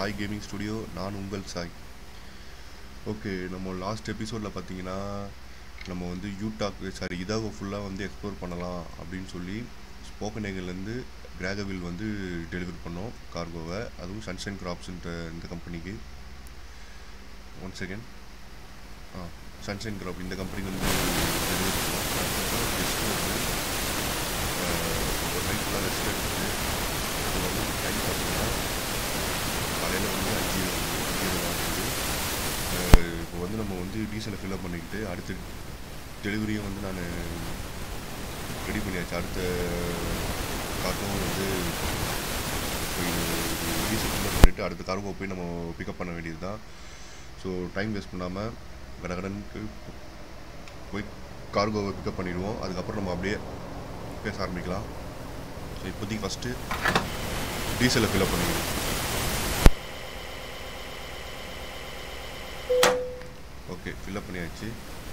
Sai gaming studio நான் உங்கள் Sai okay நம்ம லாஸ்ட் எபிசோடில் பார்த்தீங்கன்னா நம்ம வந்து யூடாக் சாரி இதாகோ ஃபுல்லாக வந்து எக்ஸ்ப்ளோர் பண்ணலாம் அப்படின்னு சொல்லி ஸ்போக்கனேகல்லேருந்து கிராகவில் வந்து டெலிவரி பண்ணோம் கார்கோவை அதுவும் சன்ஷைன் கிராப்ஸ்ன்ற இந்த கம்பெனிக்கு ஒன் செகண்ட் ஆ சன்ஷைன் கிராப் இந்த கம்பெனிக்கு வந்து டெலிவரி பண்ணோம் அதுக்கப்புறம் கெஸ்ட் வந்து ஆஹ், ஒரு நைட் ஃபுல்லாக ரெஸ்ட் எடுத்துட்டு இப்போ வந்து டைம் பார்த்தீங்கன்னா காலையில் வந்து அஞ்சு அஞ்சு இருபது ஆகுது ஆஹ், இப்போ வந்து நம்ம வந்து டீசலை ஃபில்அப் பண்ணிக்கிட்டு அடுத்த டெலிவரியும் வந்து நான் ரெடி பண்ணியாச்சு அடுத்த கார்கோவும் வந்து போய் டீசல் ஃபில்அப் பண்ணிவிட்டு அடுத்த கார்கோ போய் நம்ம பிக்கப் பண்ண வேண்டியது தான் ஸோ டைம் வேஸ்ட் பண்ணாமல் கடகடனுக்கு போய் கார்கோவை பிக்கப் பண்ணிடுவோம் அதுக்கப்புறம் நம்ம அப்படியே பேச ஆரம்பிக்கலாம் ஸோ இப்போதைக்கு ஃபஸ்ட்டு டீசலை ஃபில்அப் பண்ணிக்கணும் ஓகே ஃபில்அப் பண்ணியாச்சு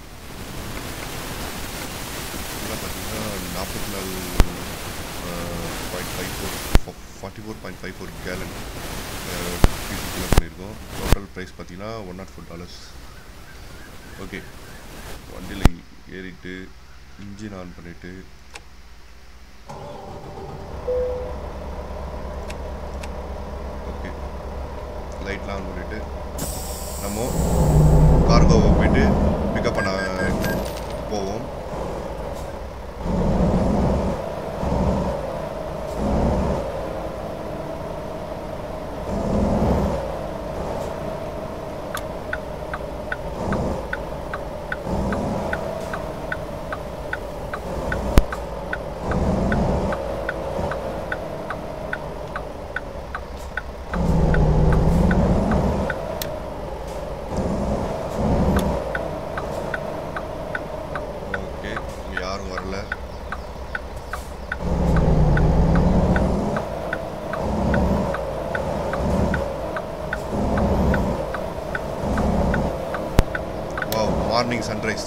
இதெல்லாம் பார்த்தீங்கன்னா நாற்பத்தி நாலு point five four forty four point five four gallon diesel fill up பண்ணியிருக்கோம் டோட்டல் ப்ரைஸ் பார்த்தீங்கன்னா one naught four dollars okay வண்டியில் ஏறிட்டு இன்ஜின் ஆன் பண்ணிவிட்டு ஓகே லைட்லாம் ஆன் பண்ணிவிட்டு நம்ம கார்கோவை போயிட்டு பிக்கப் பண்ண போவோம் ஓகே இங்கே யாரும் வரல வாவ் மார்னிங் சன்ரைஸ்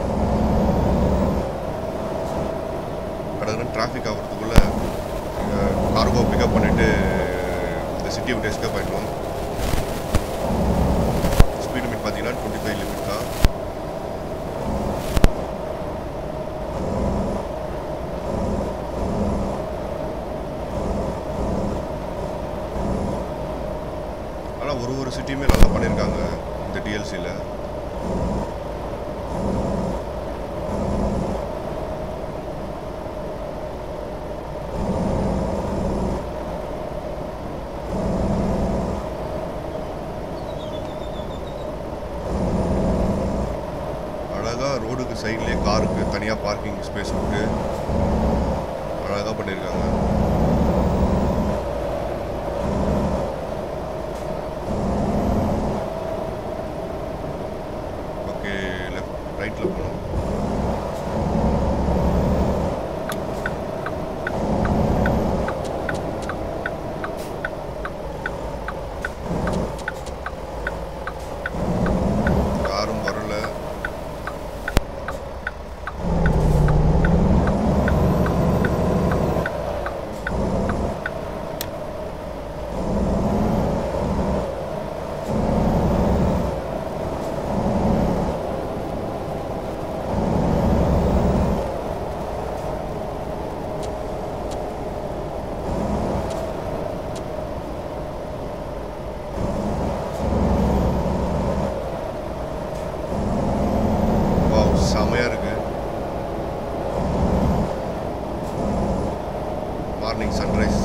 கடற்கரை டிராஃபிக் ஆகிறதுக்குள்ள கார்கோ பிக்கப் பண்ணிட்டு இந்த சிட்டி விட்டு எஸ்கேப் ஆகிடுவோம் ஸ்பீட் லிமிட் பார்த்தீங்கன்னா டுவெண்ட்டி ஃபைவ் லிமிட் தான் ஆனால் ஒரு ஒரு சிட்டியுமே நல்லா பண்ணியிருக்காங்க இந்த டிஎல்சியில் அழகாக ரோடுக்கு சைட்லேயே காருக்கு தனியாக பார்க்கிங் ஸ்பேஸ் விட்டு அழகாக பண்ணியிருக்காங்க ஓகே லெஃப்ட் ரைட்டில் போகணும் யாரும் வரல வாவ் செமையாக இருக்கு மார்னிங் சன்ரைஸ்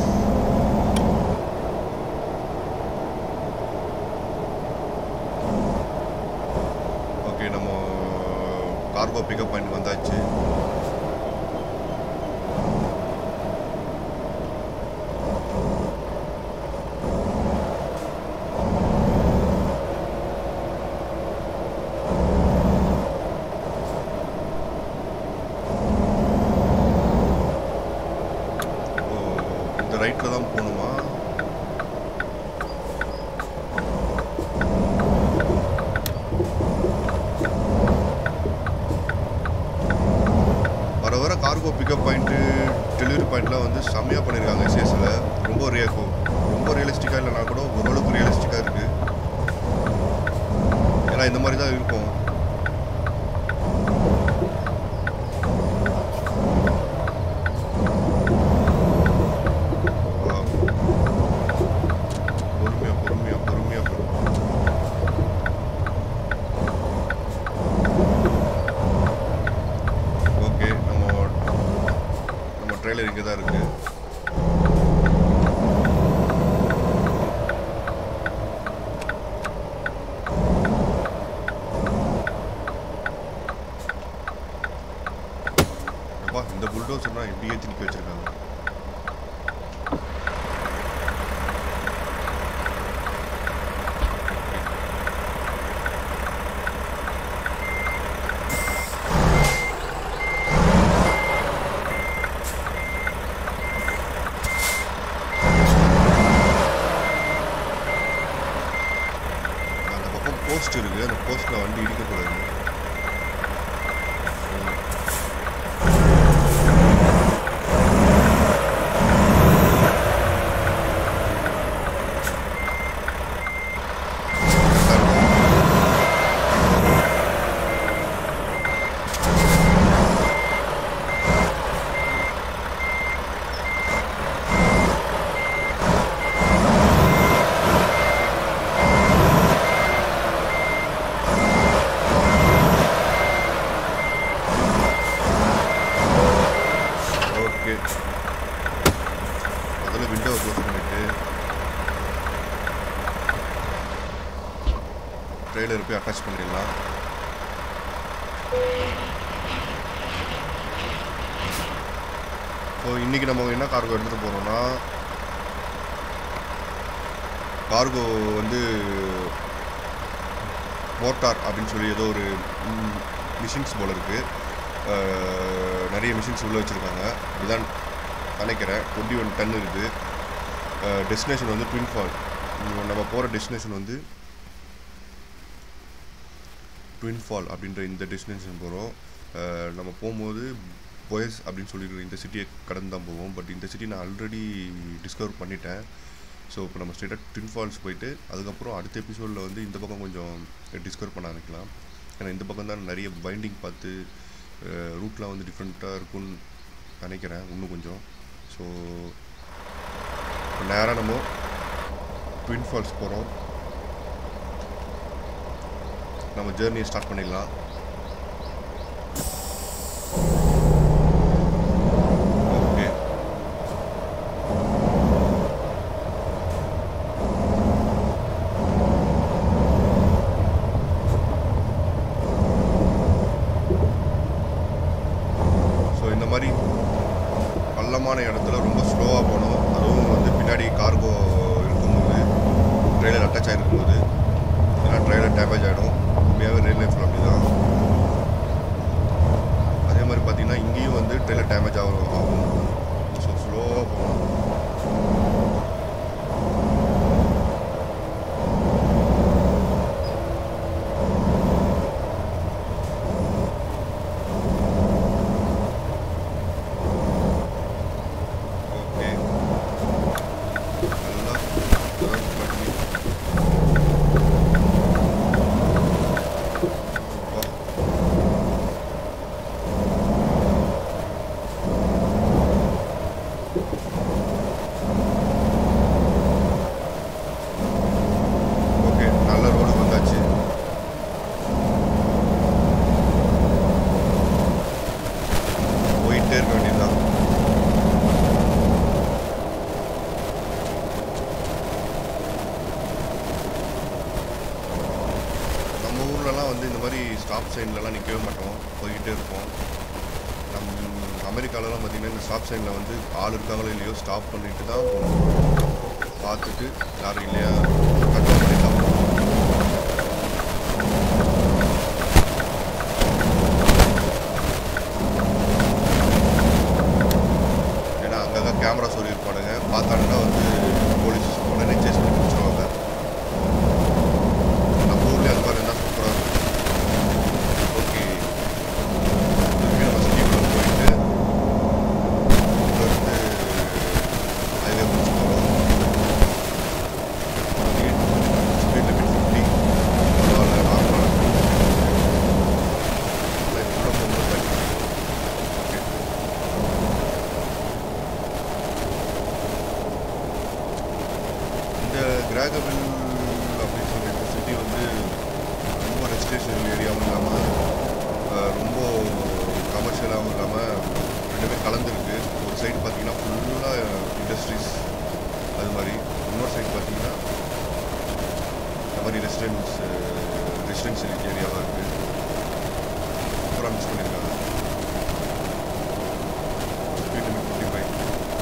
ஓகே நம்ம கார்கோ பிக்கப் பாயிண்ட் வந்தாச்சு ஓ இந்த ரைட்டில் தான் போகணுமா வர வர கார்கோ பிக்கப் பாயிண்ட்டு டெலிவரி பாயிண்ட்லாம் வந்து செம்மையாக பண்ணியிருக்காங்க எஸ்எஸில் ரொம்ப ரியா ரொம்ப ரியலிஸ்டிக்காக இல்லைனா கூட ஓரளவுக்கு ரியலிஸ்டிக்காக இருக்குது ஏன்னா இந்த மாதிரி தான் இருக்கும் Wow. பொறுமையா பொறுமையா பொறுமையா பொறுமையா ஓகே நம்ம நம்ம ட்ரெய்லர் இங்கே தான் இருக்கு அப்பா இந்த புல்டோசர்னா எப்படி ஏற்றி நிற்க வச்சிருக்காங்க அந்த பக்கம் போஸ்ட் இருக்கு அந்த போஸ்ட்ல வண்டி இடிக்கக்கூடாது ஓகே முதல்ல விண்டோவை க்ளோஸ் பண்ணிட்டு ட்ரெய்லர் போய் அட்டாச் பண்ணிடலாம் ஸோ இன்றைக்கி நம்ம என்ன கார்கோ எடுத்துகிட்டு போகிறோம்னா கார்கோ வந்து மோட்டார் அப்படின்னு சொல்லி ஏதோ ஒரு மிஷின்ஸ் போல் இருக்குது நிறைய மிஷின்ஸ் உள்ளே வச்சுருக்காங்க இதுதான் நினைக்கிறேன் டுவெண்ட்டி ஒன் டன் இருக்குது டெஸ்டினேஷன் வந்து ட்வின் ஃபால் நம்ம போகிற டெஸ்டினேஷன் வந்து ட்வின் ஃபால் அப்படின்ற இந்த டெஸ்டினேஷன் போகிறோம் நம்ம போகும்போது போயஸ் அப்படின்னு சொல்லிட்டு இந்த சிட்டியை கடந்து தான் போவோம் பட் இந்த சிட்டி நான் ஆல்ரெடி டிஸ்கவர் பண்ணிட்டேன் ஸோ இப்போ நம்ம ஸ்ட்ரெயிட்டாக ட்வின் ஃபால்ஸ் போயிட்டு அதுக்கப்புறம் அடுத்த எபிசோடில் வந்து இந்த பக்கம் கொஞ்சம் டிஸ்கவர் பண்ண ஆரம்பிக்கலாம் ஏன்னா இந்த பக்கம் தான் நிறைய பைண்டிங் பார்த்து ரூட்லாம் வந்து டிஃப்ரெண்ட்டாக இருக்கும்னு நினைக்கிறேன் இன்னும் கொஞ்சம் ஸோ நேராக நம்ம ட்வின் ஃபால்ஸ் போகிறோம் நம்ம ஜேர்னியை ஸ்டார்ட் பண்ணிடலாம் ஓகே ஸோ இந்த மாதிரி பள்ளமான இடத்துல ரொம்ப ஸ்லோவாக போகணும் அதுவும் வந்து பின்னாடி கார்கோ இருக்கும்போது ட்ரெயிலர் அட்டாச் ஆகிருக்கும்போது ஏன்னா ட்ரெயிலர் டேமேஜ் ஆகிடும் உண்மையாகவே ரியல் லைஃப்பில் அப்படி தான் அதே மாதிரி பார்த்தீங்கன்னா இங்கேயும் வந்து ட்ரெயிலர் டேமேஜ் ஆகும் ஆகும் ஸோ ஸ்லோவாக போகணும் ஓகே நல்லா ரன் பண்ணி வா. ஓகே நல்ல ரோடு வந்தாச்சு போயிட்டே இருக்க வேண்டியதுதான் நம்ம ஊர்லலாம் வந்து இந்த மாதிரி ஸ்டாப் சைன்லலாம் நிற்கவே மாட்டோம் போய்கிட்டே இருப்போம் நம் அமெரிக்காலலாம் பார்த்தீங்கன்னா இந்த ஸ்டாப் சைனில் வந்து ஆள் இருக்காங்களோ இல்லையோ ஸ்டாப் பண்ணிட்டு தான் போகணும் பார்த்துட்டு யாரும் இல்லையா கண்ட்ரோல் பண்ணி தான் போகணும் ஏன்னா அங்கங்கே கேமரா சொல்லி இருப்பானுங்க பார்த்தானுங்க வந்து போலீஸ் உடனே சேஸ் பண்ணி பிடிச்சிருவாங்க நம்ம ஊர்லேயே அது மாதிரி இருந்தால் சூப்பராக இருக்கும் ஓகே திருப்பி நம்ம சிட்டிக்குள்ளே போயிட்டு உள்ள சைடு பார்த்தீங்கன்னா ஃபுல்லாக இண்டஸ்ட்ரீஸ் அது மாதிரி இன்னொரு சைடு பார்த்தீங்கன்னா இந்த மாதிரி ரெசிடென்ஸ் ரெசிடென்ஷியல் ஏரியாவாக இருக்குது சூப்பராக மிஸ் பண்ணியிருக்காங்க ஸ்பீட் லிமிட் ஃபிஃப்டி ஃபைவ்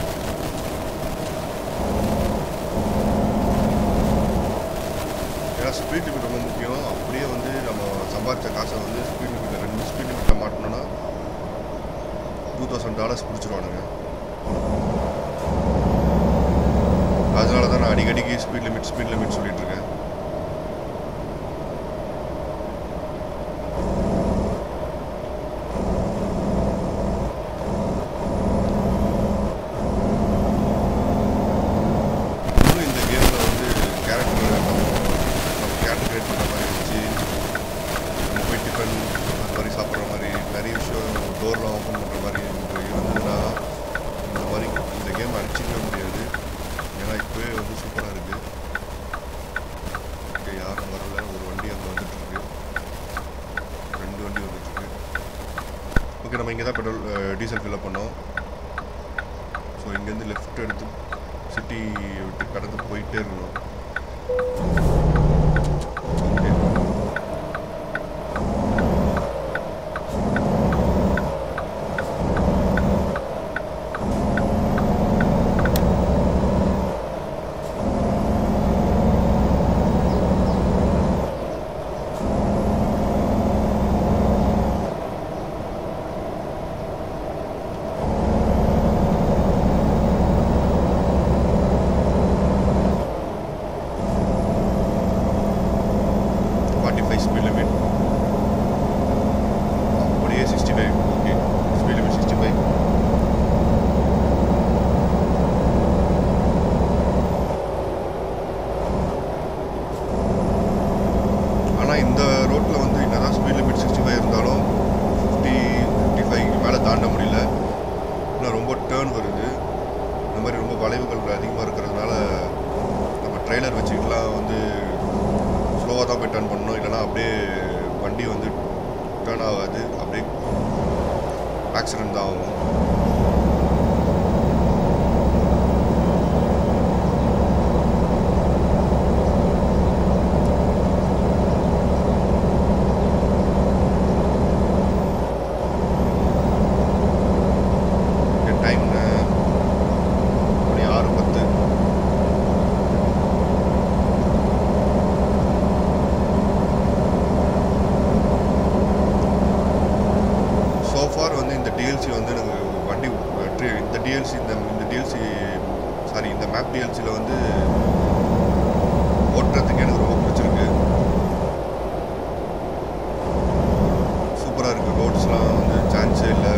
ஏன்னா ஸ்பீட் லிமிட் ரொம்ப முக்கியம் அப்படியே வந்து நம்ம சம்பாதிச்ச காசை வந்து ஸ்பீட் லிமிட்டில் ரெண்டு ஸ்பீட் லிமிட்டில் மாட்டணும்னா டூ தௌசண்ட் டாலர்ஸ் பிடிச்சிருவானுங்க அதனால தான் நான் அடிக்கடிக்கு ஸ்பீட் லிமிட் ஸ்பீட் லிமிட் சொல்லிட்டு இருக்கேன் இன்னும் இந்த கேமில் வந்து கேரக்டர் நம்ம நம்ம கேரக்டர் கிரியேட் பண்ணுற மாதிரி வச்சு நம்ம போய் டிஃபன் அது மாதிரி சாப்பிட்ற மாதிரி நிறைய விஷயம் டோர்லாம் ஓப்பன் பண்ணுற மாதிரி இருந்ததுன்னா இந்த மாதிரி இந்த கேம் அடிச்சிக்கவே முடியாது ஏன்னா இப்போவே வந்து சூப்பராக இருக்குது இங்கே யாரும் வரல ஒரு வண்டி அங்கே வந்துட்டுருக்கு ரெண்டு வண்டி வந்துட்டுருக்கு ஓகே நம்ம இங்கே தான் பெட்ரோல் டீசல் ஃபில்அப் பண்ணோம் ஸோ இங்கேருந்து லெஃப்ட் எடுத்து சிட்டி விட்டு கடந்து போயிட்டே இருக்கணும் okay forty five speed limit அப்படியே sixty five okay speed limit sixty five ஆனால் இந்த ரோட்டில் வந்து என்னதான் ஸ்பீட் லிமிட் சிக்ஸ்டி ஃபைவ் இருந்தாலும் ஃபிஃப்டி ஃபிஃப்டி ஃபைவ் மேலே தாண்ட முடியல இன்னும் ரொம்ப டேர்ன் வருது இந்த மாதிரி ரொம்ப வளைவுகள் அதிகமாக இருக்கிறதுனால நம்ம ட்ரெய்லர் வச்சுக்கிட்டுலாம் வந்து ஸ்லோவாக தான் போய் டர்ன் பண்ணணும் இல்லைனா அப்படியே வண்டி வந்து டேர்ன் ஆகாது அப்படியே ஆக்சிடென்ட் தான் ஆகும் டைம் மணி ஆறு பத்து சோஃபார் வந்து இந்த டிஎல்சி வந்து எனக்கு வண்டி ட்ரி- இந்த டிஎல்சி இந்த இந்த டிஎல்சி சாரி இந்த மேப் டிஎல்சியில் வந்து ஓட்டுறதுக்கு எனக்கு ரொம்ப பிடிச்சிருக்கு சூப்பராக இருக்குது ரோட்ஸ்லாம் வந்து சான்ஸே இல்லை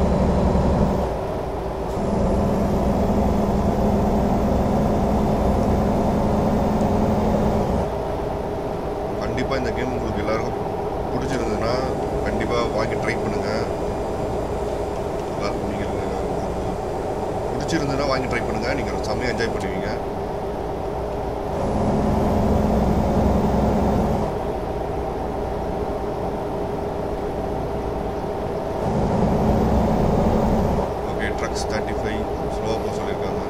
கண்டிப்பாக இந்த கேம் உங்களுக்கு எல்லாருக்கும் பிடிச்சிருந்ததுன்னா கண்டிப்பாக வாங்கி ட்ரை பண்ணுங்கள் நீங்கள் பிடிச்சிருந்ததுன்னா வாங்கி ட்ரை பண்ணுங்கள் நீங்கள் செம்மையாக என்ஜாய் பண்ணுவீங்க ஓகே ட்ரக்ஸ் தேர்ட்டி ஃபைவ் ஸ்லோவாக போக சொல்லியிருக்காங்க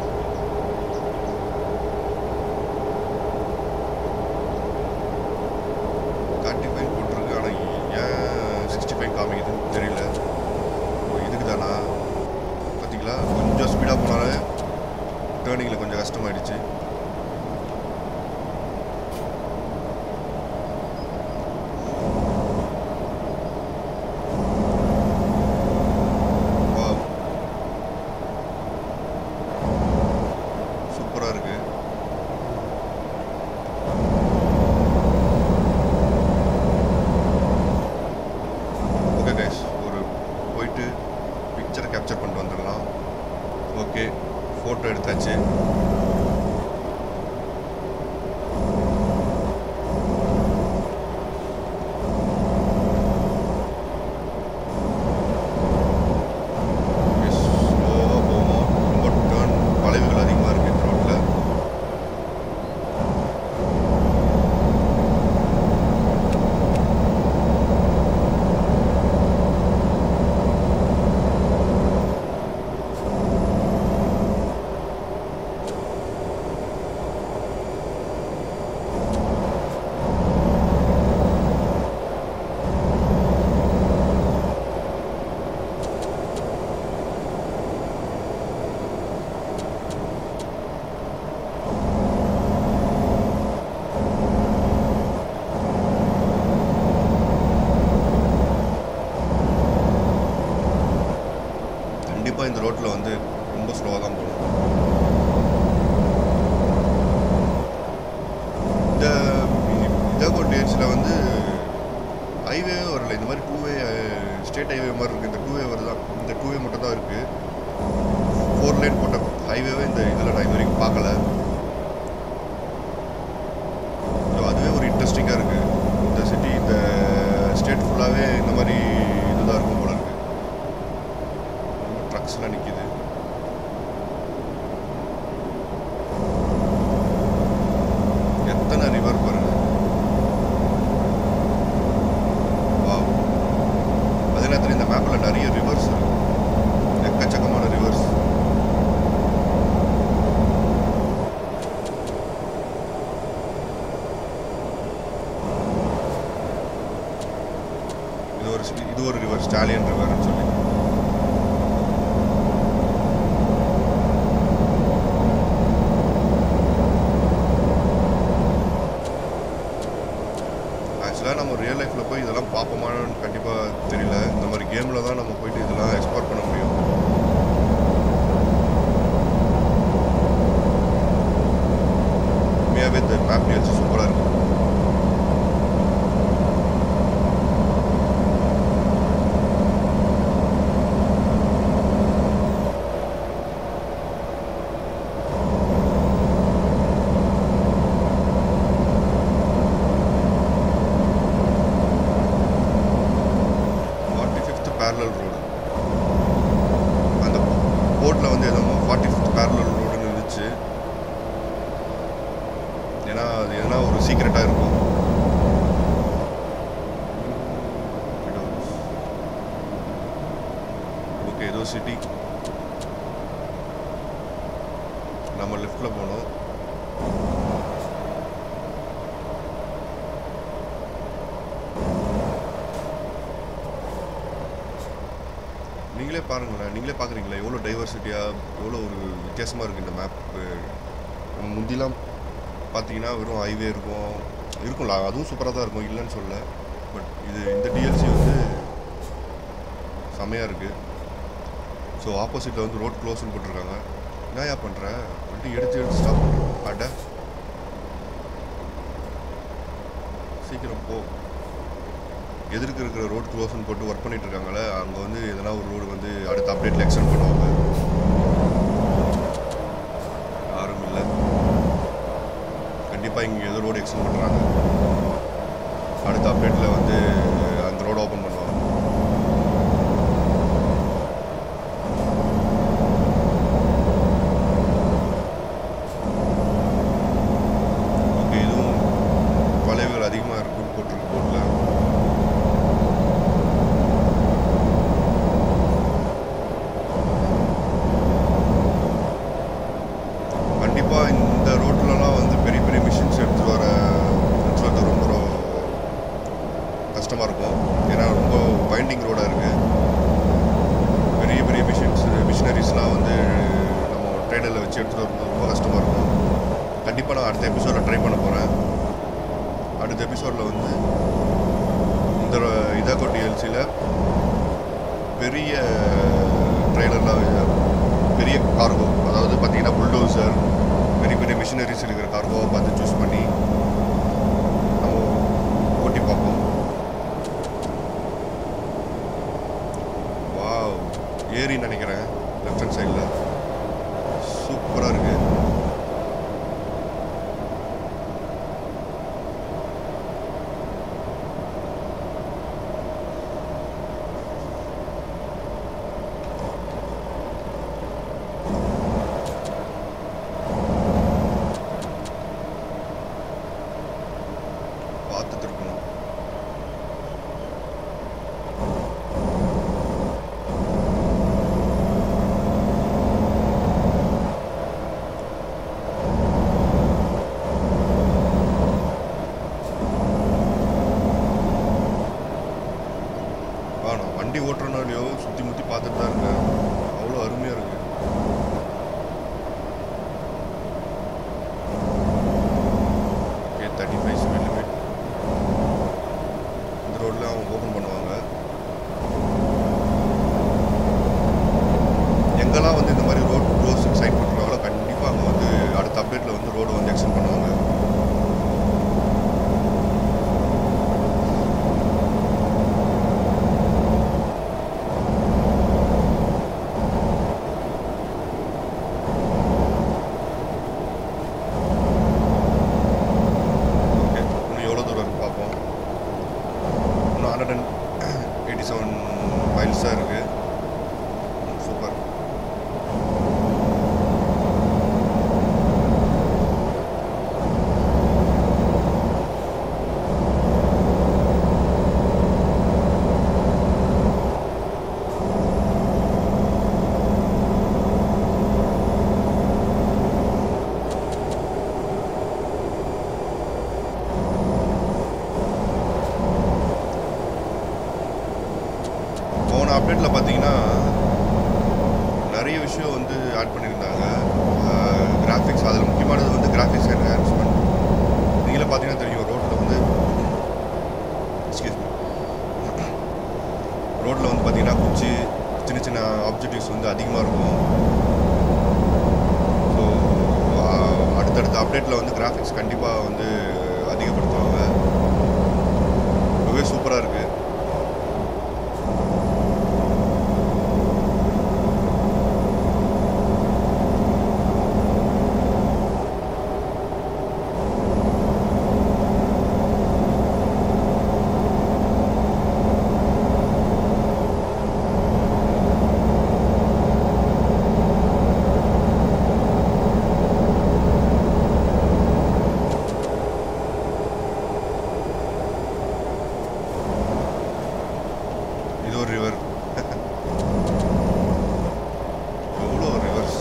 தேர்ட்டி ஃபைவ் போட்டிருக்கு ஆனால் ஏன் சிக்ஸ்டி ஃபைவ் காமிக்குதுன்னு தெரியல ஓ இதுக்கு தானா பார்த்தீங்களா கொஞ்சம் ஸ்பீடாக போனாலே டேர்னிங்கில் கொஞ்சம் கஷ்டமாயிடுச்சு வாவ் சூப்பராக இருக்கு ஓகே கைஸ் ஒரு போயிட்டு பிக்சரை கேப்சர் பண்ணிட்டு வந்துடலாம் ஓகே ஃபோட்டோ எடுத்தாச்சு கண்டிப்பாக இந்த ரோட்டில் வந்து ரொம்ப ஸ்லோவாக தான் போகணும் இந்த இதாகோ டேட்ஸில் வந்து ஹைவே வரல இந்த மாதிரி டூ வே ஸ்டேட் ஹைவே மாதிரி இருக்குது இந்த டூ வே வருதான் இந்த டூ வே மட்டும் தான் இருக்குது ஃபோர் லைன் போட்ட ஹைவேவே இந்த இதில் நான் இது வரைக்கும் பார்க்கல ஸோ அதுவே ஒரு இன்ட்ரெஸ்டிங்காக இருக்குது இந்த சிட்டி இந்த ஸ்டேட் ஃபுல்லாகவே இந்த மாதிரி இதுதான் இருக்கும் போல இருக்குது ட்ரக்ஸ்லாம் நிற்கிது எத்தனை ரிவர் பாருங்க வாவ் அதே நேரத்தில் இந்த மேப்பில் நிறைய ரிவர்ஸ் இருக்கு எக்கச்சக்கமான ரிவர்ஸ் இது ஒரு இது ஒரு ரிவர் ஸ்டாலியன் ரிவர்னு சொல்லி ஆக்சுவலாக நம்ம ரியல் லைஃப்பில் போய் இதெல்லாம் பார்ப்போமான்னு கண்டிப்பாக தெரியல இந்த மாதிரி கேமில் தான் நம்ம போயிட்டு இதெல்லாம் எக்ஸ்ப்ளோர் பண்ண முடியும் உண்மையாகவே இந்த மேப் நிகழ்ச்சி சூப்பராக இருக்கு ஃபார்ட்டி ஃபிஃப்த் பேரலல் ரோடு அந்த போர்ட்டில் வந்து எதுவும் ஃபார்ட்டி ஃபிஃப்த் பேரலல் ரோடுன்னு இருந்துச்சு ஏன்னா அது எதனா ஒரு சீக்ரெட்டாக இருக்கும் ஓகே ஏதோ சிட்டி நம்ம லெஃப்டில் போனோம் நீங்களே பாருங்களேன் நீங்களே பார்க்குறீங்களா எவ்வளோ டைவர்சிட்டியாக எவ்வளோ ஒரு வித்தியாசமாக இருக்குது இந்த மேப்பு நம்ம முந்திலாம் பார்த்தீங்கன்னா வெறும் ஹைவே இருக்கும் இருக்கும்ல அதுவும் சூப்பராக தான் இருக்கும் இல்லைன்னு சொல்ல பட் இது இந்த டிஎல்சி வந்து செமையாக இருக்குது ஸோ ஆப்போசிட்டில் வந்து ரோட் க்ளோஸ்னு போட்டிருக்காங்க என்னயா பண்ணுற வண்டி எடுத்து எடுத்து ஸ்டாப் அட சீக்கிரம் போ எதிர்க்கு இருக்கிற ரோட் க்ளோஸ்னு போட்டு ஒர்க் பண்ணிட்டு இருக்காங்களே அங்கே வந்து எதனா ஒரு ரோடு வந்து அடுத்த அப்டேட்டில் எக்ஸ்டெண்ட் பண்ணுவாங்க யாரும் இல்லை கண்டிப்பாக இங்கே ஏதோ ரோடு எக்ஸ்டெண்ட் பண்ணுறாங்க அடுத்த அப்டேட்டில் வந்து அந்த ரோடு ஓப்பன் பண்ணுவாங்க ஓகே இதுவும் வளைவுகள் அதிகமாக இருக்குன்னு போட்டிருக்கு போர்டில் கண்டிப்பாக இந்த ரோட்லலாம் வந்து பெரிய பெரிய மிஷின்ஸ் எடுத்துகிட்டு வர எடுத்துகிட்டு வரது ரொம்ப ரொ- கஷ்டமாக இருக்கும் ஏன்னா ரொம்ப வைண்டிங் ரோடாக இருக்குது பெரிய பெரிய மிஷின்ஸ் மிஷினரிஸ்லாம் வந்து நம்ம ட்ரேடரில் வச்சு எடுத்துகிட்டு வரும்போது ரொம்ப கஷ்டமாக இருக்கும் கண்டிப்பாக நான் அடுத்த எபிசோடில் ட்ரை பண்ண போகிறேன் அடுத்த எபிசோடில் வந்து இந்த இதாக்கோ டிஎல்சியில் பெரிய ட்ரெய்லர்லாம் பெரிய கார்கோ அதாவது பார்த்தீங்கன்னா புல்டோசர் பெரிய பெரிய மிஷினரிஸ் இருக்கிற கார்கோவை பார்த்து சூஸ் பண்ணி நம்ம ஓட்டி பார்ப்போம் வாவ் ஏரின்னு நினைக்கிறேன் லெஃப்ட் ஹேண்ட் சைடில் சூப்பராக இருக்குது பார்த்துட்டு இருக்கணும் ஆ நான் வண்டி ஓட்டுறனாலையோ சுற்றி முற்றி பார்த்துட்டு தான் இருக்கேன் அவ்வளோ அருமையாக இருக்குது okay thirty five speed limit இந்த ரோடில் அவங்க ஓப்பன் பண்ணுவாங்க மைல்ஸாக இருக்குது சூப்பர் போன அப்டேட்டில் பார்த்தீங்கன்னா நிறைய விஷயம் வந்து ஆட் பண்ணியிருந்தாங்க கிராஃபிக்ஸ் அதில் முக்கியமானது வந்து கிராஃபிக்ஸ் என்ஹான்ஸ்மெண்ட் நீங்களே பார்த்தீங்கன்னா தெரியும் ரோட்டில் வந்து எக்ஸ்கியூஸ் ரோட்டில் வந்து பார்த்தீங்கன்னா குச்சி சின்ன சின்ன ஆப்ஜெக்டிவ்ஸ் வந்து அதிகமாக இருக்கும் ஸோ அடுத்தடுத்த அப்டேட்டில் வந்து கிராஃபிக்ஸ் கண்டிப்பாக வந்து அதிகப்படுத்துவாங்க ரொம்பவே சூப்பராக இருக்குது இது ஒரு ரிவர் எவ்வளோ ரிவர்ஸ்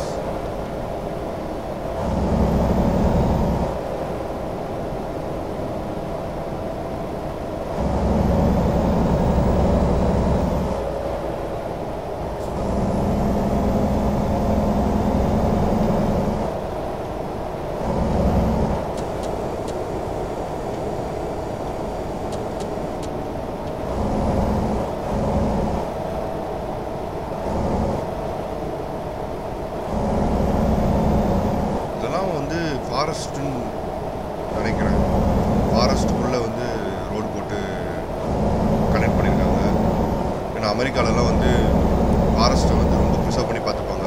இதெல்லாம் வந்து ஃபாரஸ்ட்டுன்னு நினைக்கிறேன் ஃபாரஸ்ட்டுக்குள்ளே வந்து ரோடு போட்டு கனெக்ட் பண்ணியிருக்காங்க ஏன்னா அமெரிக்காலலாம் வந்து ஃபாரஸ்ட்டை வந்து ரொம்ப ப்ரிசர்வ் பண்ணி பார்த்துப்பாங்க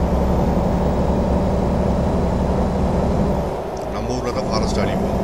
நம்ம ஊரில் தான் ஃபாரஸ்ட் அழிப்போம்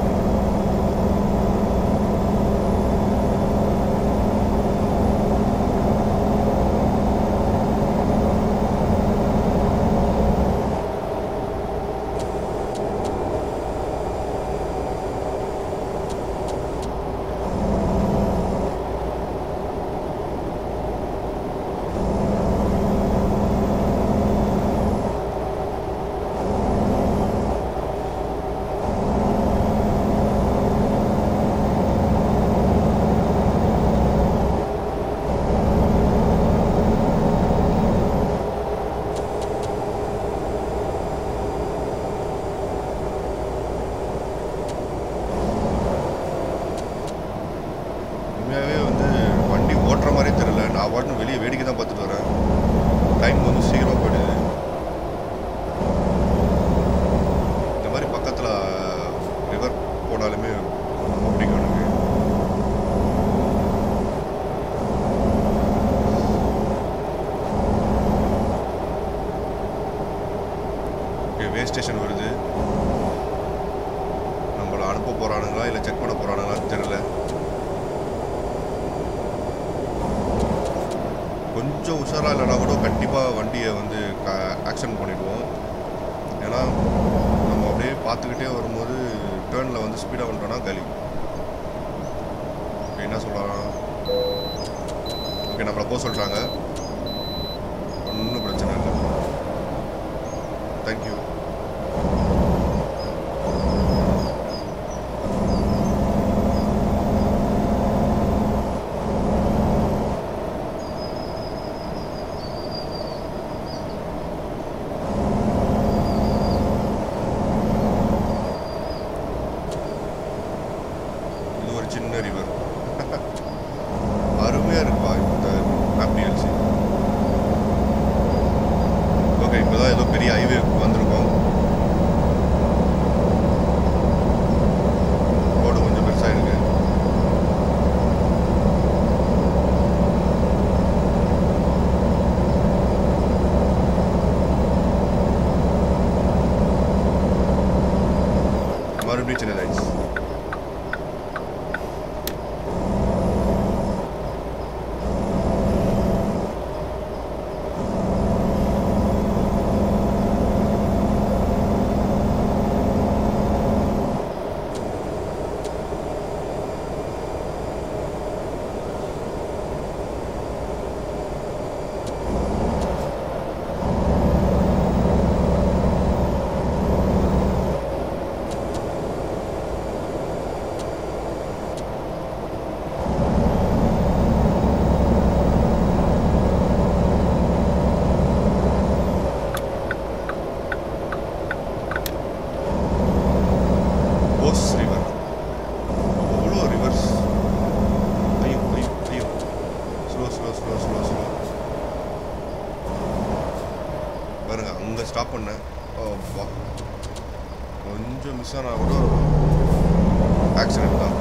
உண்மையாகவே வந்து வண்டி ஓட்டுற மாதிரியே தெரியல நான் பாட்டு வெளியே வேடிக்கை தான் பார்த்துட்டு வரேன் டைம் வந்து சீக்கிரமாக போயிடுது இந்த மாதிரி பக்கத்தில் ரிவர் போனாலுமே ரொம்ப பிடிக்கும் எனக்கு ஓகே வே ஸ்டேஷன் வருது நம்மளை அனுப்ப போகிறானுங்களா இல்லை செக் பண்ண போகிறானுங்களான்னு தெரியல கொஞ்சம் உஷாராக இல்லைனா கூட கண்டிப்பாக வண்டியை வந்து ஆக்ஷன் பண்ணிடுவோம் ஏன்னா நம்ம அப்படியே பார்த்துக்கிட்டே வரும்போது டேர்னில் வந்து ஸ்பீடாக வந்துட்டோம்னா கலி ஓகே என்ன சொல்லலாம் ஓகே நம்மளை போக சொல்கிறாங்க ஒன்றும் பிரச்சனை இல்லை தேங்க்யூ இது ஒரு சின்ன ரிவர் அருமையாக இருக்குப்பா இந்த ஆம்பியன்ஸ் ஓகே இப்போ தான் ஏதோ பெரிய ஹைவே வந்திருக்கோம் ஸ்லோ ஸ்லோ பாருங்க அங்கே ஸ்டாப் பண்ணேன் ஓ வா கொஞ்சம் மிஸ் ஆனால் கூட ஆக்சிடென்ட் தான்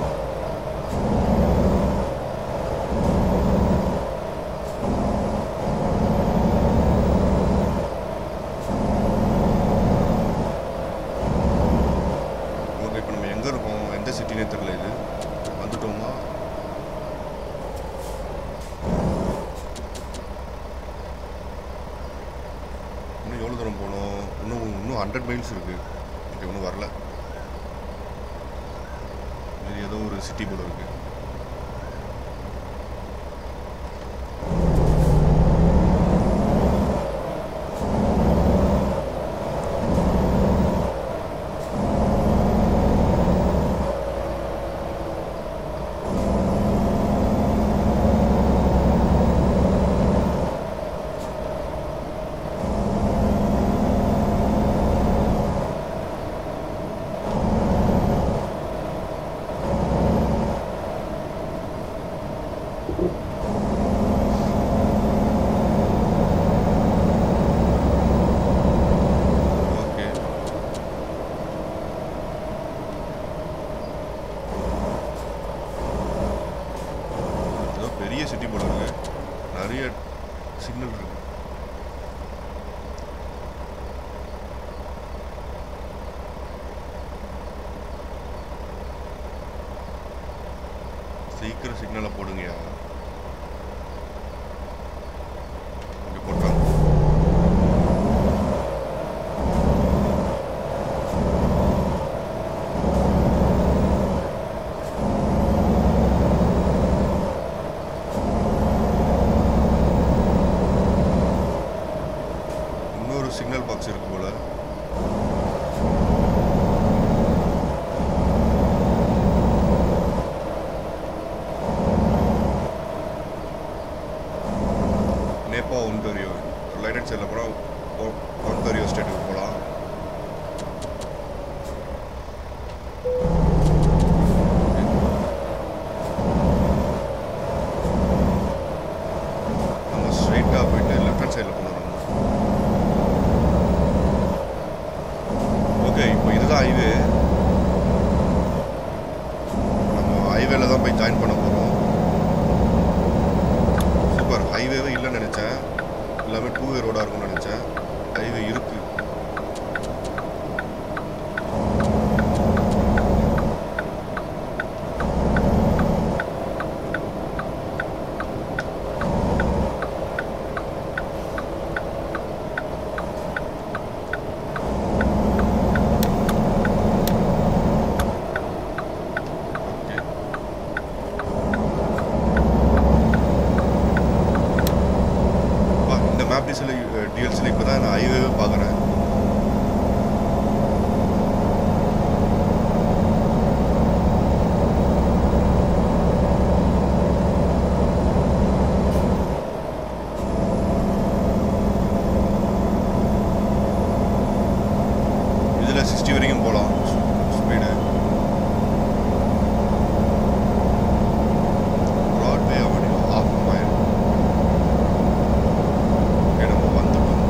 ஓகே இப்போ நம்ம எங்கே இருக்கோம் எந்த சிட்டினே தெரில இது வந்துட்டோமா இன்னும் எவ்வளோ தூரம் போகணும் இன்னும் இன்னும் ஹண்ட்ரட் மைல்ஸ் இருக்குது ஓகே இன்னும் வரல இது ஏதோ ஒரு சிட்டி போல இருக்கு ஓகே ஏதோ பெரிய சிட்டி போல இருக்கு நிறைய சிக்னல் இருக்கு சீக்கிரம் சிக்னலை போடுங்கயா இங்கே போட்டாங்க இன்னொரு சிக்னல் பாக்ஸ் இருக்கு போல நேப்பா ஒன்டோரியோ லைட் சைடில் போனால் ஒன்டோரியோ ஸ்டேட்டுக்கு போகலாம் நம்ம ஸ்ட்ரைட்டாக போயிட்டு லெஃப்ட் ஹேண்ட் சைடில் போகணும் நம்ம ஓகே இப்போ இதுதான் ஹைவே நம்ம ஹைவேல தான் போய் ஜாயின் பண்ண போகிறோம் சூப்பர் ஹைவேவே இல்லைன்னு நினச்சேன் எல்லாமே டூ வே ரோடாக இருக்கும்னு நினச்சேன் ஹைவே இருக்கு ஓகே அப்பா, இந்த மேப் டிஎல்சியில் டிஎல்சியில் இப்போ தான் நான் ஹைவேவே பார்க்குறேன் இதில் சிக்ஸ்டி வரைக்கும் போகலாம் speed Broadway Avenue off mile okay நம்ம வந்துட்டோம்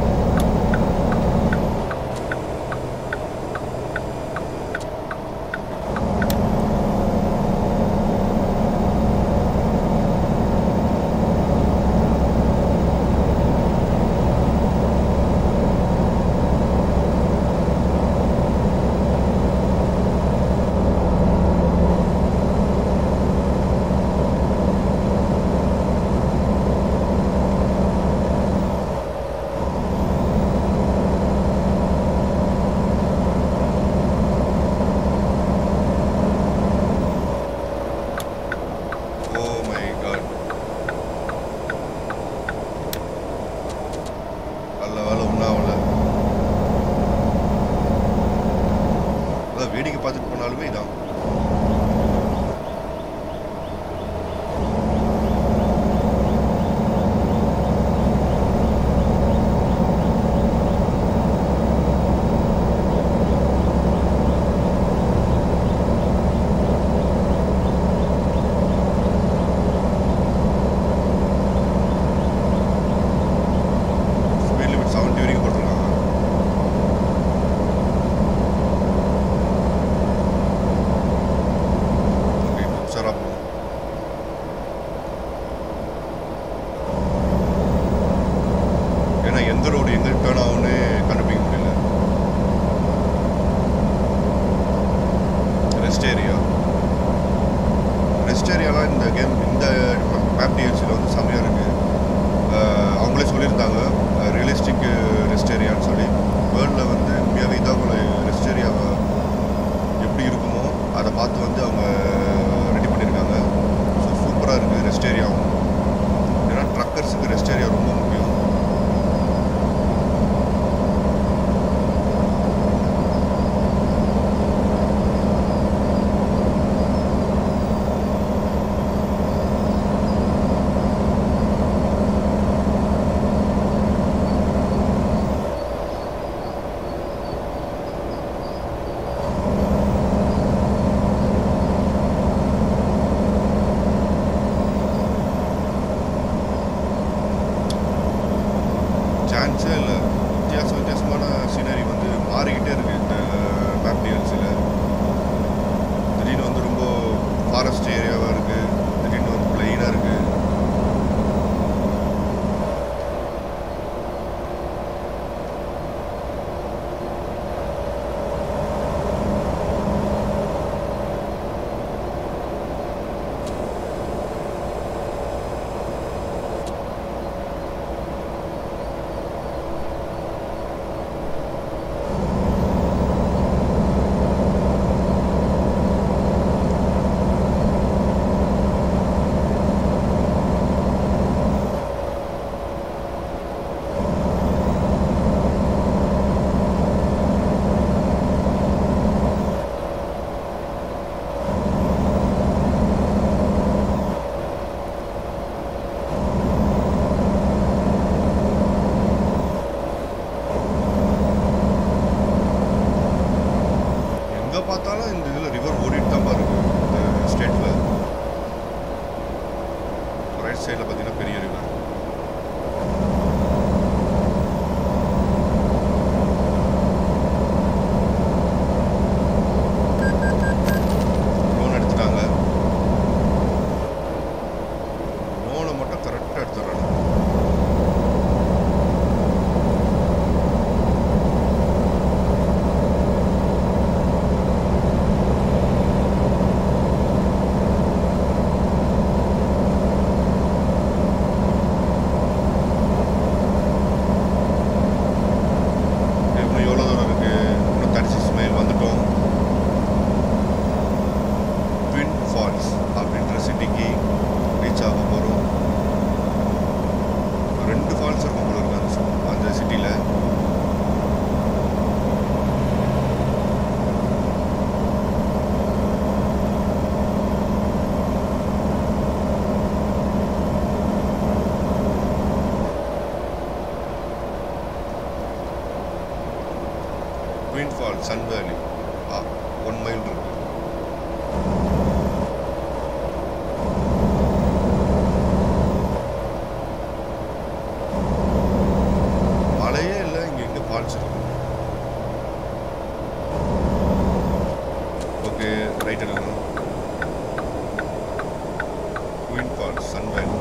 ஓ மை காட் நல்ல வேலை ஒன்றும் ஆகல அதான் வேடிக்கை பார்த்துட்டு போனாலுமே இதான் ஏன்னா எந்த ரோடு எங்கே டேர்ன் ஆகும்னு கண்டுபிடிக்க முடியல ரெஸ்ட் ஏரியா ரெஸ்ட் ஏரியாலாம் இந்த கேம் இந்த மேப் டிஎல்சியில் வந்து செம்மையாக இருக்குது அவங்களே சொல்லியிருந்தாங்க ரியலிஸ்டிக் ரெஸ்ட் ஏரியான்னு சொல்லி வேர்ல்டில் வந்து உண்மையாகவே இதாக ரெஸ்ட் ஏரியா எப்படி இருக்குமோ அதை பார்த்து வந்து அவங்க ரெடி பண்ணியிருக்காங்க ஸோ சூப்பராக இருக்குது ரெஸ்ட் ஏரியாவும் ஏன்னா ட்ரக்கர்ஸுக்கு ரெஸ்ட் ஏரியா ரொம்ப முக்கியம் சான்ஸே இல்லை வித்தியாச வித்தியாசமான சீனரி வந்து மாறிக்கிட்டே இருக்குது இந்த மேப் டிஎல்சியில் திடீர்னு வந்து ரொம்ப ஃபாரஸ்ட் ஏரியாவாக இருக்குது திடீர்னு வந்து பிளெயினாக இருக்குது எங்கே பார்த்தாலும் இந்த இதில் ரிவர் ஓடிட்டு தான் பாருங்க இந்த ஸ்டேட்டில் ரைட் சைடில் பார்த்தீங்கன்னா பெரிய ரிவர் லோன் எடுத்துட்டாங்க லோனை மட்டும் கரெக்டாக எடுத்துடுறாங்க இன்னும் எவ்வளோ தூரம் இருக்குது இன்னும் தேர்ட்டி சிக்ஸ் மைல் வந்துட்டோம் ட்வின் ஃபால்ஸ் அப்படின்ற சிட்டிக்கு ரீச் ஆக போகிறோம் ரெண்டு ஃபால்ஸ் இருக்கும் போல இருக்கு அந்த சி- அந்த சிட்டியில் Twin Falls Sun Valley one mile இருக்கு மழையே இல்லை இங்கே எங்கே ஃபால்ஸ் இருக்கு ஓகே ரைட் எடுக்கணும் ட்வின் ஃபால்ஸ் சன் வேலி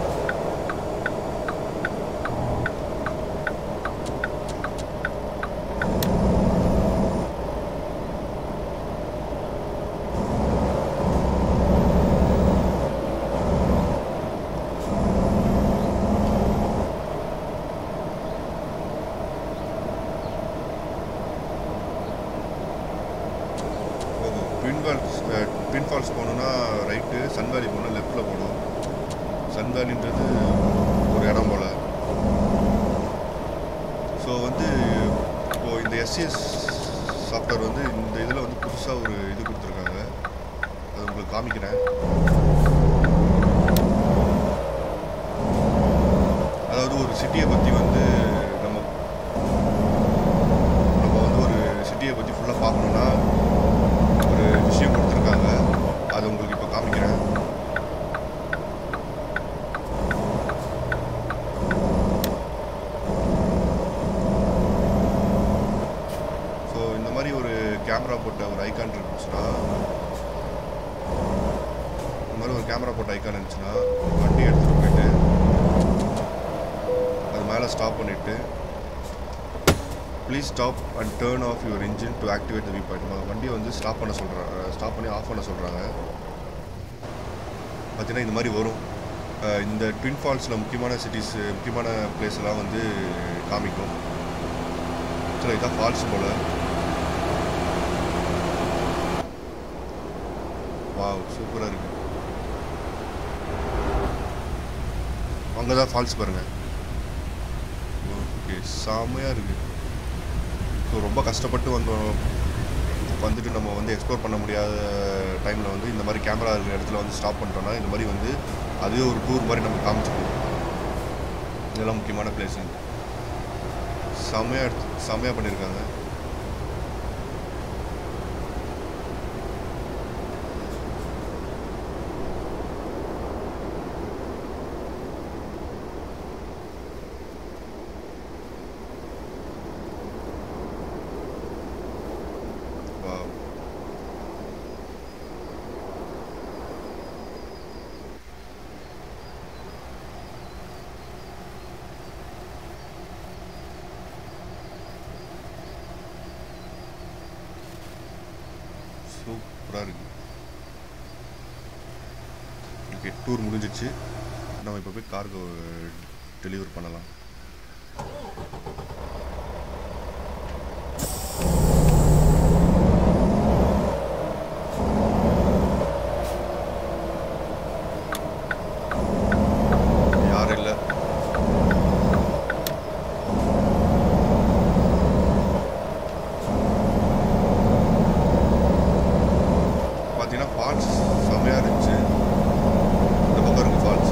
போகும் ட்வின் ஃபால்ஸ் ட்வின் ஃபால்ஸ் போகணுன்னா ரைட்டு சன் வேலி போகணும் லெஃப்ட்டில் போகணும் சன் வேலின்றது ஒரு இடம் போல் ஸோ வந்து இப்போது இந்த எஸ்சிஎஸ் சாஃப்ட்வேர் வந்து இந்த இதில் வந்து புதுசாக ஒரு இது கொடுத்துருக்காங்க அது உங்களுக்கு காமிக்கிறேன் அதாவது ஒரு சிட்டியை பற்றி வந்து நம்ம நம்ம வந்து ஒரு சிட்டியை பற்றி ஃபுல்லாக பார்க்கணுன்னா ஒரு விஷயம் கொடுத்துருக்காங்க அது உங்களுக்கு இப்போ காமிக்கிறேன் ஸோ இந்த மாதிரி ஒரு கேமரா போட்ட ஒரு ஐகான் இருந்துச்சுன்னா இந்த மாதிரி ஒரு கேமரா போட்ட ஐகான் இருந்துச்சுன்னா வண்டி எடுத்துகிட்டு போயிட்டு அது மேலே ஸ்டாப் பண்ணிவிட்டு please stop and turn off your engine to activate the view point வண்டியை வந்து ஸ்டாப் பண்ண சொல்கிறாங்க ஸ்டாப் பண்ணி ஆஃப் பண்ண சொல்கிறாங்க பார்த்தீங்கன்னா இந்த மாதிரி வரும் அஹ் இந்த ட்வின் ஃபால்ஸில் முக்கியமான சிட்டிஸ் முக்கியமான பிளேஸ் எல்லாம் வந்து காமிக்கும் ஸோ இதான் ஃபால்ஸ் போல் வாவ் சூப்பராக இருக்குது அங்கே தான் ஃபால்ஸ் பாருங்கள் ஓகே செம்மையாக இருக்குது ஸோ ரொம்ப கஷ்டப்பட்டு வந்தோம் வந்துட்டு நம்ம வந்து எக்ஸ்ப்ளோர் பண்ண முடியாத டைமில் வந்து இந்த மாதிரி கேமரா இருக்கிற இடத்துல வந்து ஸ்டாப் பண்ணிட்டோம்னா இந்த மாதிரி வந்து அதுவே ஒரு டூர் மாதிரி நம்ம காமிச்சிக்கணும் இதெல்லாம் முக்கியமான பிளேஸு செம்மையாக எடுத்து செம்மையாக பண்ணியிருக்காங்க வாவ் சூப்பராக இருக்கு ஓகே டூர் முடிஞ்சிச்சு நம்ம இப்போ போய் கார்கோ டெலிவர் பண்ணலாம் யாரும் இல்லை பார்த்தீங்கன்னா ஃபால்ஸ் செம்மையாக இருந்துச்சு இந்த பக்கம் இருக்கு falls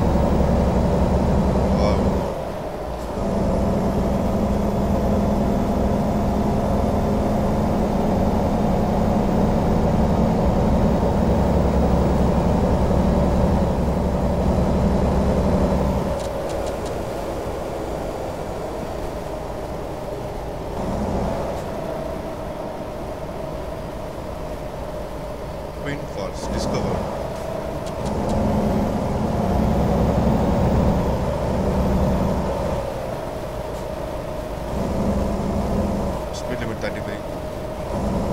Twin Falls discovered. Speed limit 35.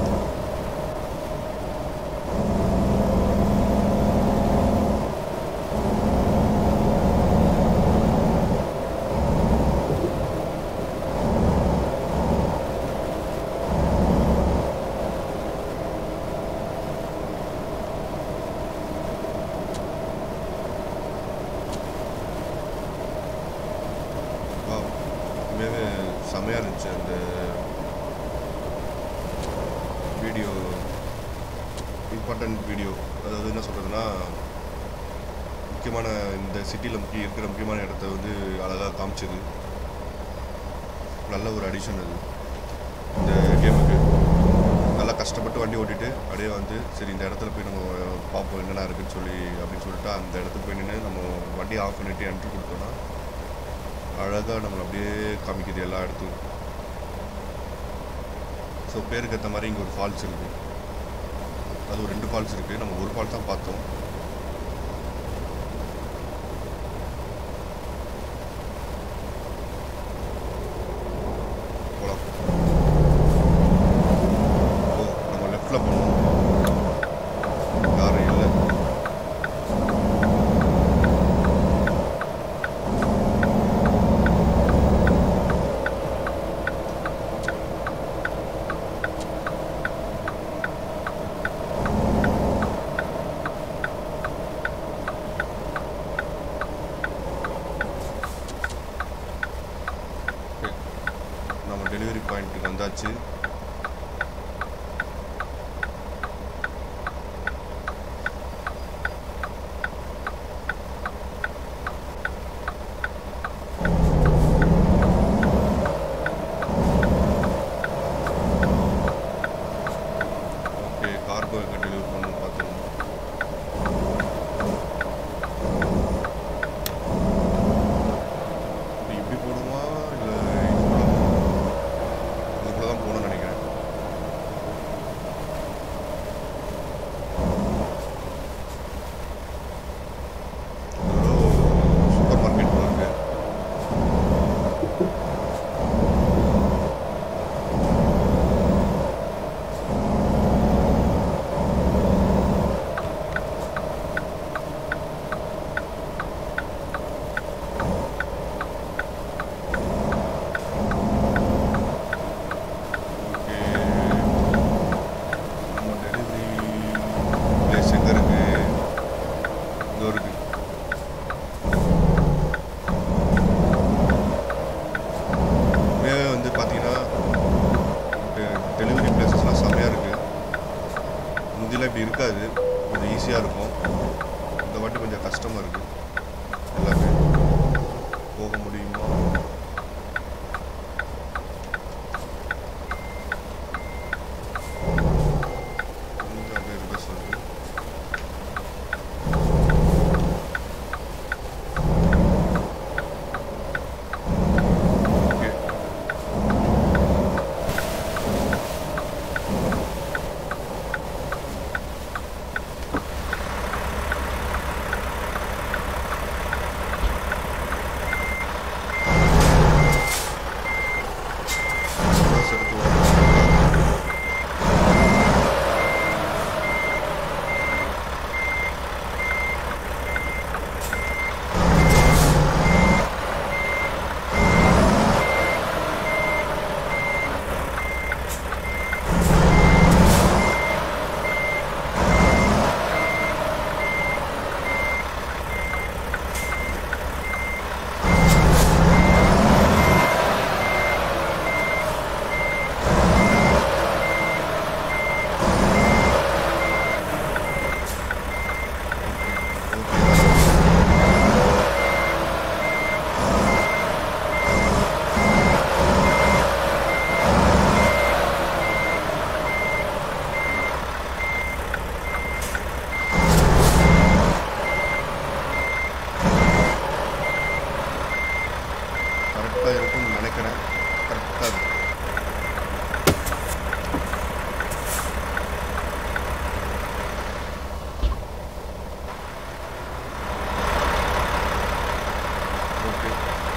வா உண்மையாகவே செமையாக இருந்துச்சு அந்த வீடியோ இம்பார்ட்டன்ட் வீடியோ அதாவது என்ன சொல்கிறதுனா முக்கியமான இந்த சிட்டியில் முக்கிய இருக்கிற முக்கியமான இடத்த வந்து அழகாக காமிச்சது நல்ல ஒரு அடிஷன் அது இந்த கேமுக்கு நல்லா கஷ்டப்பட்டு வண்டி ஓட்டிட்டு அப்படியே வந்து சரி இந்த இடத்துல போய் நம்ம பார்ப்போம் என்னென்ன இருக்குன்னு சொல்லி அப்படின்னு சொல்லிட்டு அந்த இடத்துக்கு போய் நின்று நம்ம வண்டி ஆஃப் பண்ணிட்டு என்ட்ரி கொடுத்தோன்னா அழகாக நம்மளை அப்படியே காமிக்குது எல்லா இடத்தும் ஸோ பேருக்கு ஏற்ற மாதிரி இங்கே ஒரு ஃபால்ஸ் இருக்குது அது ஒரு ரெண்டு ஃபால்ஸ் இருக்குது நம்ம ஒரு ஃபால்ஸ் தான் பார்த்தோம் போகலாம் ஓ நம்ம லெஃப்டில் போகணும் யாரும் இல்லை Okay. நம்ம டெலிவரி பாயிண்ட்டுக்கு வந்தாச்சு ஓகே கார்கோ எங்கே டெலிவரி பண்ணணும் பார்த்தோம் இது இப்படி போகணுமா இல்லை இதுக்குள்ள இதுக்குள்ள தான் போகணும்னு இருக்காது கொஞ்சம் ஈஸியாக இருக்கும் இந்த வாட்டி கொஞ்சம் கஷ்டமாக இருக்குது எல்லாமே போக முடியுமா கொஞ்சம் அப்படியே ரிவர்ஸ் வருது ஓகே ரிவர்ஸ் எடுத்து வரணும். கரெக்டாக இருக்கும்னு நினைக்கிறேன் கரெக்டாக இருக்கும் ஓகே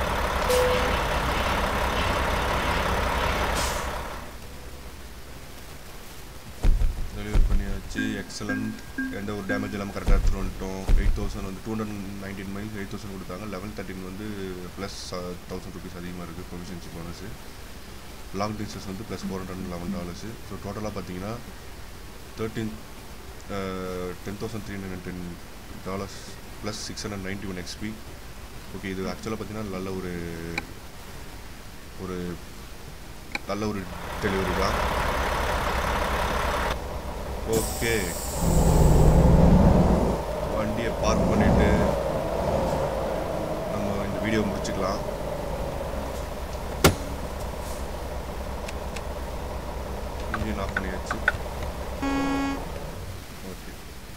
டெலிவரி பண்ணியாச்சு எக்ஸலண்ட் எந்த ஒரு டேமேஜ் இல்லாமல் கரெக்டாக எடுத்துகிட்டு வந்துட்டோம் எயிட் தௌசண்ட் வந்து two hundred nineteen miles eight thousand கொடுத்தாங்க லெவல் தேர்ட்டின் வந்து ப்ளஸ் தௌசண்ட் ருபீஸ் அதிகமாக இருக்குது ப்ரொவிஷன்சி போனஸு லாங் டிஸ்டன்ஸ் வந்து plus four hundred eleven dollars so டோட்டலாக பார்த்தீங்கன்னா thirteen ten thousand three hundred ten dollars plus six hundred ninety one XP okay இது ஆக்சுவலாக பார்த்தீங்கன்னா நல்ல ஒரு ஒரு நல்ல ஒரு டெலிவரி தான் ஓகே வண்டியை பார்க் பண்ணிட்டு நம்ம இந்த வீடியோ முடிச்சுக்கலாம் இன்ஜின் ஆஃப் பண்ணியாச்சு ஓகே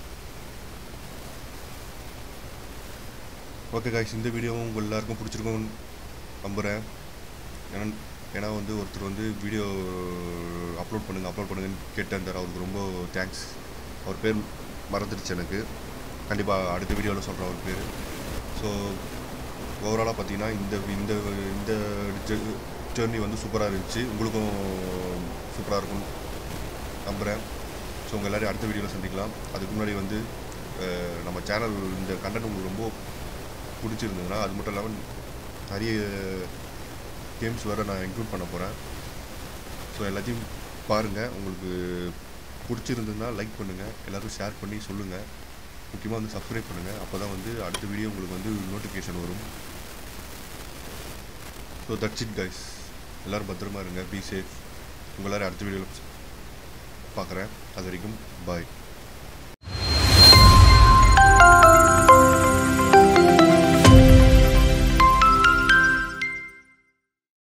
ஓகே காய்ஸ் இந்த வீடியோவும் உங்கள் எல்லாருக்கும் பிடிச்சிருக்கும்னு நம்புகிறேன் ஏன்னா ஏன்னா வந்து ஒருத்தர் வந்து வீடியோ அப்லோட் பண்ணுங்கள் அப்லோட் பண்ணுங்கன்னு கேட்டிருந்தார் அவருக்கு ரொம்ப தேங்க்ஸ் அவர் பேர் மறந்துடுச்சு எனக்கு கண்டிப்பாக அடுத்த வீடியோவில் சொல்கிறேன் அவர் பேர் ஸோ ஓவராலாக பார்த்தீங்கன்னா இந்த இந்த இந்த ஜேர்னி வந்து சூப்பராக இருந்துச்சு உங்களுக்கும் சூப்பராக இருக்கும் நம்புகிறேன் ஸோ உங்கள் எல்லோரையும் அடுத்த வீடியோவில் சந்திக்கலாம் அதுக்கு முன்னாடி வந்து அஹ், நம்ம சேனல் இந்த கண்டென்ட் உங்களுக்கு ரொம்ப பிடிச்சிருந்ததுன்னா அது மட்டும் இல்லாமல் நிறைய கேம்ஸ் வேறு நான் இன்க்ளூட் பண்ண போகிறேன் ஸோ எல்லாத்தையும் பாருங்கள் உங்களுக்கு பிடிச்சிருந்ததுன்னா லைக் பண்ணுங்கள் எல்லோரும் ஷேர் பண்ணி சொல்லுங்கள் முக்கியமாக வந்து சப்ஸ்கிரைப் பண்ணுங்கள் அப்போ தான் வந்து அடுத்த வீடியோ உங்களுக்கு வந்து நோட்டிஃபிகேஷன் வரும் ஸோ தட்ஸ் இட் கைஸ் எல்லோரும் பத்திரமா இருங்க பி சேஃப் உங்கள் எல்லாரும் அடுத்த வீடியோவில் பார்க்குறேன் அது வரைக்கும் பாய்